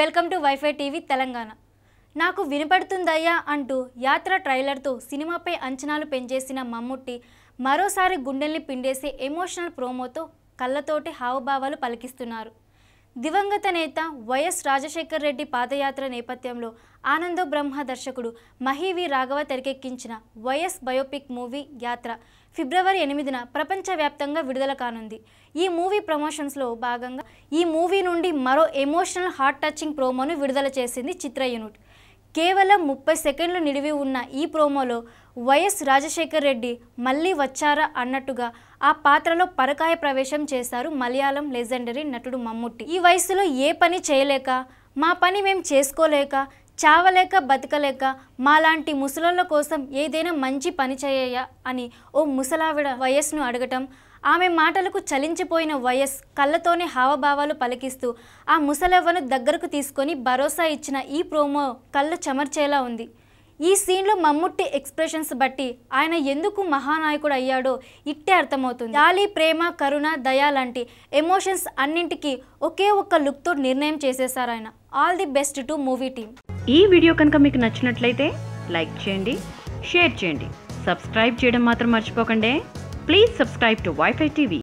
welcome to WiFi TV Telangana నాకు వినపడుతుందయ్యా అంటూ యాత్ర ట్రైలర్తో సినిమాపై అంచనాలు పెంచేసిన మమ్ముట్టి మరోసారి గుండెల్ని పిండేసే ఎమోషనల్ ప్రోమోతో కళ్ళతోటి హావభావాలు పలికిస్తున్నారు దివంగత నేత వైఎస్ రాజశేఖర్ రెడ్డి పాదయాత్ర నేపథ్యంలో ఆనందో బ్రహ్మ దర్శకుడు మహీవి రాఘవ తెరకెక్కించిన వైఎస్ బయోపిక్ మూవీ యాత్ర ఫిబ్రవరి ఎనిమిదిన ప్రపంచవ్యాప్తంగా విడుదల కానుంది ఈ మూవీ ప్రమోషన్స్లో భాగంగా ఈ మూవీ నుండి మరో ఎమోషనల్ హార్ట్ టచింగ్ ప్రోమోను విడుదల చేసింది చిత్ర యూనిట్ కేవలం ముప్పై సెకండ్లు నిడివి ఉన్న ఈ ప్రోమోలో వైఎస్ రాజశేఖర్ రెడ్డి మళ్ళీ వచ్చారా అన్నట్టుగా ఆ పాత్రలో పరకాయ ప్రవేశం చేశారు మలయాళం లెజెండరీ నటుడు మమ్ముట్టి ఈ వయసులో ఏ పని చేయలేక మా పని మేం చేసుకోలేక చావలేక బతకలేక మాలాంటి ముసలోళ్ళ కోసం ఏదైనా మంచి పని చేయ అని ఓ ముసలావిడ వయస్సును అడగటం ఆమె మాటలకు చలించిపోయిన వయస్ కళ్ళతోనే హావభావాలు పలికిస్తూ ఆ ముసలవ్వను దగ్గరకు తీసుకొని భరోసా ఇచ్చిన ఈ ప్రోమో కళ్ళు చెమర్చేలా ఉంది ఈ సీన్లో మమ్ముట్టి ఎక్స్ప్రెషన్స్ బట్టి ఆయన ఎందుకు మహానాయకుడు అయ్యాడో ఇట్టే అర్థమవుతుంది జాలి ప్రేమ కరుణ దయ లాంటి ఎమోషన్స్ అన్నింటికి ఒకే ఒక్క లుక్తో నిర్ణయం చేసేశారు ఆయన all the best to movie team ఈ వీడియో కనుక మీకు నచ్చినట్లయితే లైక్ చేయండి షేర్ చేయండి సబ్స్క్రైబ్ చేయడం మాత్రం మర్చిపోకండి please subscribe to WiFi TV